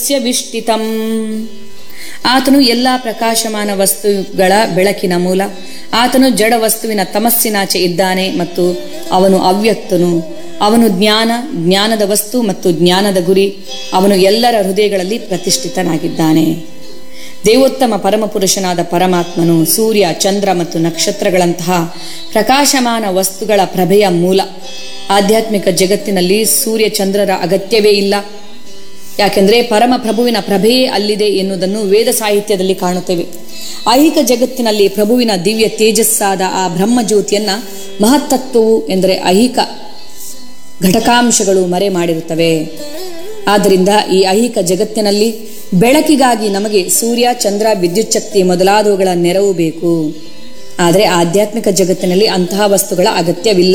ವಿಷ್ಟಿತಂ ಆತನು ಎಲ್ಲ ಪ್ರಕಾಶಮಾನ ವಸ್ತುಗಳ ಬೆಳಕಿನ ಮೂಲ ಆತನು ಜಡ ವಸ್ತುವಿನ ತಮಸ್ಸಿನಾಚೆ ಇದ್ದಾನೆ ಮತ್ತು ಅವನು ಅವ್ಯಕ್ತನು ಅವನು ಜ್ಞಾನ ಜ್ಞಾನದ ವಸ್ತು ಮತ್ತು ಜ್ಞಾನದ ಗುರಿ ಅವನು ಎಲ್ಲರ ಹೃದಯಗಳಲ್ಲಿ ಪ್ರತಿಷ್ಠಿತನಾಗಿದ್ದಾನೆ ದೇವೋತ್ತಮ ಪರಮಪುರುಷನಾದ ಪರಮಾತ್ಮನು ಸೂರ್ಯ ಚಂದ್ರ ಮತ್ತು ನಕ್ಷತ್ರಗಳಂತಹ ಪ್ರಕಾಶಮಾನ ವಸ್ತುಗಳ ಪ್ರಭೆಯ ಮೂಲ ಆಧ್ಯಾತ್ಮಿಕ ಜಗತ್ತಿನಲ್ಲಿ ಸೂರ್ಯ ಚಂದ್ರರ ಅಗತ್ಯವೇ ಇಲ್ಲ ಯಾಕೆಂದರೆ ಪರಮ ಪ್ರಭುವಿನ ಪ್ರಭೆಯೇ ಅಲ್ಲಿದೆ ಎನ್ನುವುದನ್ನು ವೇದ ಸಾಹಿತ್ಯದಲ್ಲಿ ಕಾಣುತ್ತೇವೆ ಐಹಿಕ ಜಗತ್ತಿನಲ್ಲಿ ಪ್ರಭುವಿನ ದಿವ್ಯ ತೇಜಸ್ಸಾದ ಆ ಬ್ರಹ್ಮಜ್ಯೋತಿಯನ್ನ ಮಹತ್ತತ್ವವು ಎಂದರೆ ಐಹಿಕ ಘಟಕಾಂಶಗಳು ಮರೆ ಮಾಡಿರುತ್ತವೆ ಆದ್ದರಿಂದ ಈ ಐಹಿಕ ಜಗತ್ತಿನಲ್ಲಿ ಬೆಳಕಿಗಾಗಿ ನಮಗೆ ಸೂರ್ಯ ಚಂದ್ರ ವಿದ್ಯುತ್ ಶಕ್ತಿ ಮೊದಲಾದವುಗಳ ನೆರವು ಬೇಕು ಆದರೆ ಆಧ್ಯಾತ್ಮಿಕ ಜಗತ್ತಿನಲ್ಲಿ ಅಂತಹ ವಸ್ತುಗಳ ಅಗತ್ಯವಿಲ್ಲ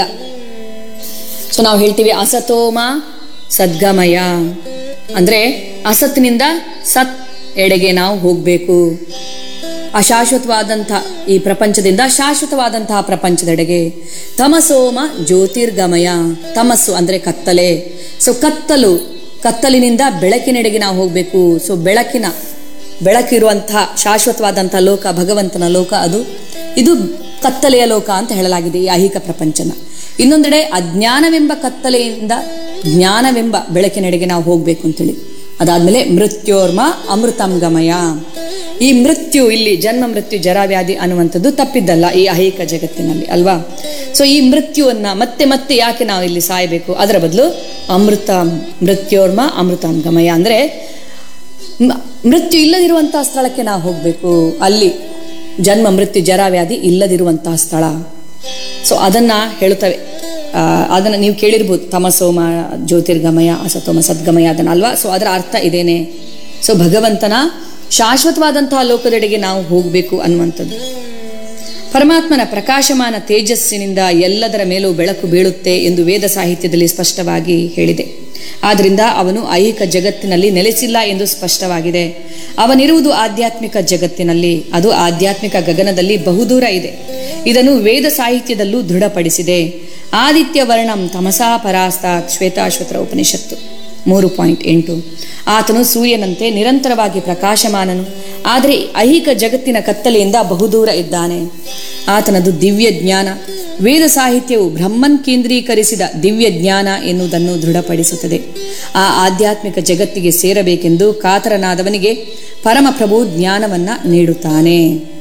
ಸೊ ನಾವು ಹೇಳ್ತೀವಿ ಅಸತೋಮ ಸದ್ಗಮಯ ಅಂದ್ರೆ ಅಸತ್ತಿನಿಂದ ಸತ್ ಎಡೆಗೆ ನಾವು ಹೋಗಬೇಕು ಅಶಾಶ್ವತವಾದಂಥ ಈ ಪ್ರಪಂಚದಿಂದ ಶಾಶ್ವತವಾದಂತಹ ಪ್ರಪಂಚದೆಡೆಗೆ ತಮಸೋಮ ಜ್ಯೋತಿರ್ಗಮಯ ತಮಸ್ಸು ಅಂದ್ರೆ ಕತ್ತಲೆ ಸೊ ಕತ್ತಲು ಕತ್ತಲಿನಿಂದ ಬೆಳಕಿನೆಡೆಗೆ ನಾವು ಹೋಗಬೇಕು ಸೊ ಬೆಳಕಿನ ಬೆಳಕಿರುವಂತಹ ಶಾಶ್ವತವಾದಂತಹ ಲೋಕ ಭಗವಂತನ ಲೋಕ ಅದು ಇದು ಕತ್ತಲೆಯ ಲೋಕ ಅಂತ ಹೇಳಲಾಗಿದೆ ಈ ಐಹಿಕ ಪ್ರಪಂಚನ ಇನ್ನೊಂದೆಡೆ ಅಜ್ಞಾನವೆಂಬ ಕತ್ತಲೆಯಿಂದ ಜ್ಞಾನವೆಂಬ ಬೆಳಕಿನೆಡೆಗೆ ನಾವು ಹೋಗ್ಬೇಕು ಅಂತೇಳಿ ಅದಾದ್ಮೇಲೆ ಮೃತ್ಯೋರ್ಮ ಅಮೃತಂ ಗಮಯ ಈ ಮೃತ್ಯು ಇಲ್ಲಿ ಜನ್ಮ ಮೃತ್ಯು ಜರಾವ್ಯಾಧಿ ಅನ್ನುವಂಥದ್ದು ತಪ್ಪಿದ್ದಲ್ಲ ಈ ಐಹಿಕ ಜಗತ್ತಿನಲ್ಲಿ ಅಲ್ವಾ ಸೊ ಈ ಮೃತ್ಯುವನ್ನ ಮತ್ತೆ ಮತ್ತೆ ಯಾಕೆ ನಾವು ಇಲ್ಲಿ ಸಾಯಬೇಕು ಅದರ ಬದಲು ಅಮೃತ ಮೃತ್ಯೋರ್ಮ ಅಮೃತಂ ಗಮಯ ಅಂದ್ರೆ ಮ- ಮೃತ್ಯು ಇಲ್ಲದಿರುವಂತಹ ಸ್ಥಳಕ್ಕೆ ನಾವು ಹೋಗಬೇಕು ಅಲ್ಲಿ ಜನ್ಮ ಮೃತ್ಯು ಜರಾವ್ಯಾಧಿ ಇಲ್ಲದಿರುವಂತಹ ಸ್ಥಳ ಸೊ ಅದನ್ನ ಹೇಳುತ್ತವೆ ಆ, ಅದನ್ನ ನೀವು ಕೇಳಿರ್ಬೋದು ತಮಸೋಮ ಜ್ಯೋತಿರ್ಗಮಯ ಅಸತೋಮ ಸದ್ಗಮಯ ಅದನ್ನ ಅಲ್ವಾ ಸೊ ಅದರ ಅರ್ಥ ಇದೇನೆ ಸೊ ಭಗವಂತನ ಶಾಶ್ವತವಾದಂತಹ ಲೋಕದೆಡೆಗೆ ನಾವು ಹೋಗಬೇಕು ಅನ್ನುವಂಥದ್ದು ಪರಮಾತ್ಮನ ಪ್ರಕಾಶಮಾನ ತೇಜಸ್ಸಿನಿಂದ ಎಲ್ಲದರ ಮೇಲೂ ಬೆಳಕು ಬೀಳುತ್ತೆ ಎಂದು ವೇದ ಸಾಹಿತ್ಯದಲ್ಲಿ ಸ್ಪಷ್ಟವಾಗಿ ಹೇಳಿದೆ ಆದ್ರಿಂದ ಅವನು ಐಹಿಕ ಜಗತ್ತಿನಲ್ಲಿ ನೆಲೆಸಿಲ್ಲ ಎಂದು ಸ್ಪಷ್ಟವಾಗಿದೆ ಅವನಿರುವುದು ಆಧ್ಯಾತ್ಮಿಕ ಜಗತ್ತಿನಲ್ಲಿ ಅದು ಆಧ್ಯಾತ್ಮಿಕ ಗಗನದಲ್ಲಿ ಬಹುದೂರ ಇದೆ ಇದನ್ನು ವೇದ ಸಾಹಿತ್ಯದಲ್ಲೂ ದೃಢಪಡಿಸಿದೆ ಆದಿತ್ಯ ವರ್ಣಂ ತಮಸಾ ಪರಾಸ್ತಾತ್ ಶ್ವೇತಾಶ್ವತರ ಉಪನಿಷತ್ತು ಮೂರು ಪಾಯಿಂಟ್ ಎಂಟು ಆತನು ಸೂರ್ಯನಂತೆ ನಿರಂತರವಾಗಿ ಪ್ರಕಾಶಮಾನನು ಆದರೆ ಐಹಿಕ ಜಗತ್ತಿನ ಕತ್ತಲೆಯಿಂದ ಬಹುದೂರ ಇದ್ದಾನೆ ಆತನದು ದಿವ್ಯ ಜ್ಞಾನ ವೇದ ಸಾಹಿತ್ಯವು ಬ್ರಹ್ಮನ್ ಕೇಂದ್ರೀಕರಿಸಿದ ದಿವ್ಯ ಜ್ಞಾನ ಎನ್ನುವುದನ್ನು ದೃಢಪಡಿಸುತ್ತದೆ ಆ ಆಧ್ಯಾತ್ಮಿಕ ಜಗತ್ತಿಗೆ ಸೇರಬೇಕೆಂದು ಕಾತರನಾದವನಿಗೆ ಪರಮಪ್ರಭು ಜ್ಞಾನವನ್ನ ನೀಡುತ್ತಾನೆ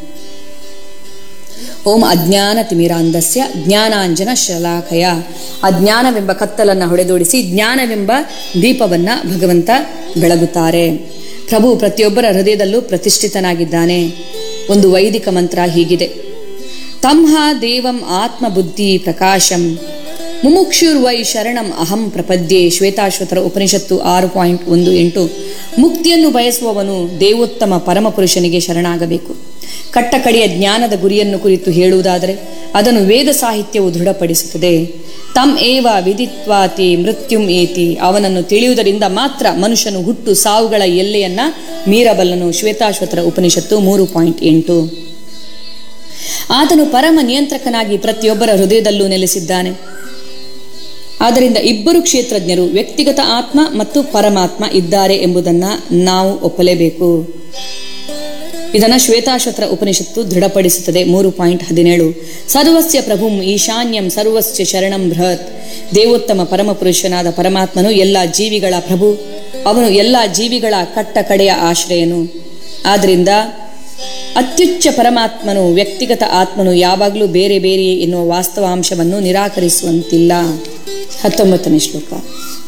ಓಂ ಅಜ್ಞಾನ ತಿಮಿರಾಂಧಸ್ಯ ಜ್ಞಾನಾಂಜನ ಶಲಾಖಯ ಅಜ್ಞಾನವೆಂಬ ಕತ್ತಲನ್ನ ಹೊಡೆದೋಡಿಸಿ ಜ್ಞಾನವೆಂಬ ದೀಪವನ್ನ ಭಗವಂತ ಬೆಳಗುತ್ತಾರೆ ಪ್ರಭು ಪ್ರತಿಯೊಬ್ಬರ ಹೃದಯದಲ್ಲೂ ಪ್ರತಿಷ್ಠಿತನಾಗಿದ್ದಾನೆ ಒಂದು ವೈದಿಕ ಮಂತ್ರ ಹೀಗಿದೆ ತಂಹ ದೇವಂ ಆತ್ಮ ಬುದ್ಧಿ ಪ್ರಕಾಶಂ ಮುಮುಕ್ಷುರ್ವೈ ಶರಣಂ ಅಹಂ ಪ್ರಪದ್ಯೆ ಶ್ವೇತಾಶ್ವತರ ಉಪನಿಷತ್ತು ಆರು ಪಾಯಿಂಟ್ ಒಂದು ಎಂಟು ಮುಕ್ತಿಯನ್ನು ಬಯಸುವವನು ದೇವೋತ್ತಮ ಪರಮಪುರುಷನಿಗೆ ಶರಣಾಗಬೇಕು ಕಟ್ಟಕಡೆಯ ಜ್ಞಾನದ ಗುರಿಯನ್ನು ಕುರಿತು ಹೇಳುವುದಾದರೆ ಅದನ್ನು ವೇದ ಸಾಹಿತ್ಯವು ದೃಢಪಡಿಸುತ್ತದೆ ತಮ್ ಏವ ವಿದಿತ್ವಾತಿ ಮೃತ್ಯುಂ ಏತಿ ಅವನನ್ನು ತಿಳಿಯುವುದರಿಂದ ಮಾತ್ರ ಮನುಷ್ಯನು ಹುಟ್ಟು ಸಾವುಗಳ ಎಲ್ಲೆಯನ್ನ ಮೀರಬಲ್ಲನು ಶ್ವೇತಾಶ್ವತರ ಉಪನಿಷತ್ತು ಮೂರು ಪಾಯಿಂಟ್ ಎಂಟು ಆತನು ಪರಮ ನಿಯಂತ್ರಕನಾಗಿ ಪ್ರತಿಯೊಬ್ಬರ ಹೃದಯದಲ್ಲೂ ನೆಲೆಸಿದ್ದಾನೆ ಆದ್ದರಿಂದ ಇಬ್ಬರು ಕ್ಷೇತ್ರಜ್ಞರು ವ್ಯಕ್ತಿಗತ ಆತ್ಮ ಮತ್ತು ಪರಮಾತ್ಮ ಇದ್ದಾರೆ ಎಂಬುದನ್ನ ನಾವು ಒಪ್ಪಲೇಬೇಕು ಇದನ್ನ ಶ್ವೇತಾಶ್ವತ್ರ ಉಪನಿಷತ್ತು ದೃಢಪಡಿಸುತ್ತದೆ ಮೂರು ಪಾಯಿಂಟ್ ಹದಿನೇಳು ಸರ್ವಸ್ಯ ಪ್ರಭುಂ ಈಶಾನ್ಯಂ ಸರ್ವಸ್ಯ ಶರಣಂ ಬೃಹತ್ ದೇವೋತ್ತಮ ಪರಮಪುರುಷನಾದ ಪರಮಾತ್ಮನು ಎಲ್ಲ ಜೀವಿಗಳ ಪ್ರಭು ಅವನು ಎಲ್ಲ ಜೀವಿಗಳ ಕಟ್ಟ ಕಡೆಯ ಆಶ್ರಯನು ಆದ್ದರಿಂದ ಅತ್ಯುಚ್ಚ ಪರಮಾತ್ಮನು ವ್ಯಕ್ತಿಗತ ಆತ್ಮನು ಯಾವಾಗಲೂ ಬೇರೆ ಬೇರೆಯೇ ಎನ್ನುವ ವಾಸ್ತವಾಂಶವನ್ನು ನಿರಾಕರಿಸುವಂತಿಲ್ಲ ಹತ್ತೊಂಬತ್ತನೇ ಶ್ಲೋಕ